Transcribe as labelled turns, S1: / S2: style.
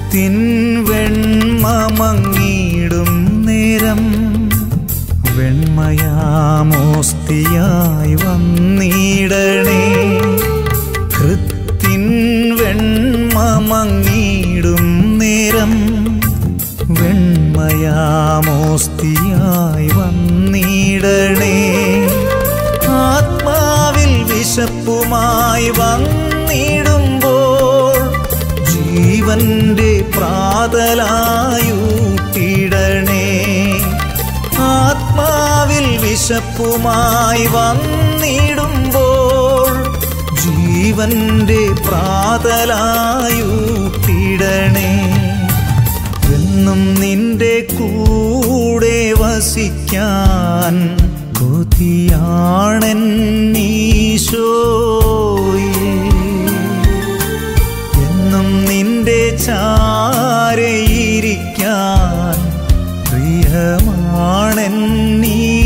S1: കൃത്തിൻ വെണ്മമങ്ങിടും നേരം വെണ്മയാമോസ്തിയായി വന്നിടണേ കൃത്തിൻ വെണ്മമങ്ങിടും നേരം വെണ്മയാമോസ്തിയായി വന്നിടണേ ആത്മാവിൽ വിശപ്പുമായി വന്നിടുമ്പോൾ ജീവന്റെ പ്രാതലായൂട്ടിടണേ ആത്മാവിൽ വിശപ്പുമായി വന്നിടുമ്പോൾ ജീവന്റെ പ്രാതലായൂട്ടിടണേ എന്നും നിന്റെ കൂടെ വസിക്കാൻ കൊതിയാണെൻ ഈശോയേ എന്നും നിന്റെ ചാരയിരിക്കാൻ പ്രിയമാണെൻ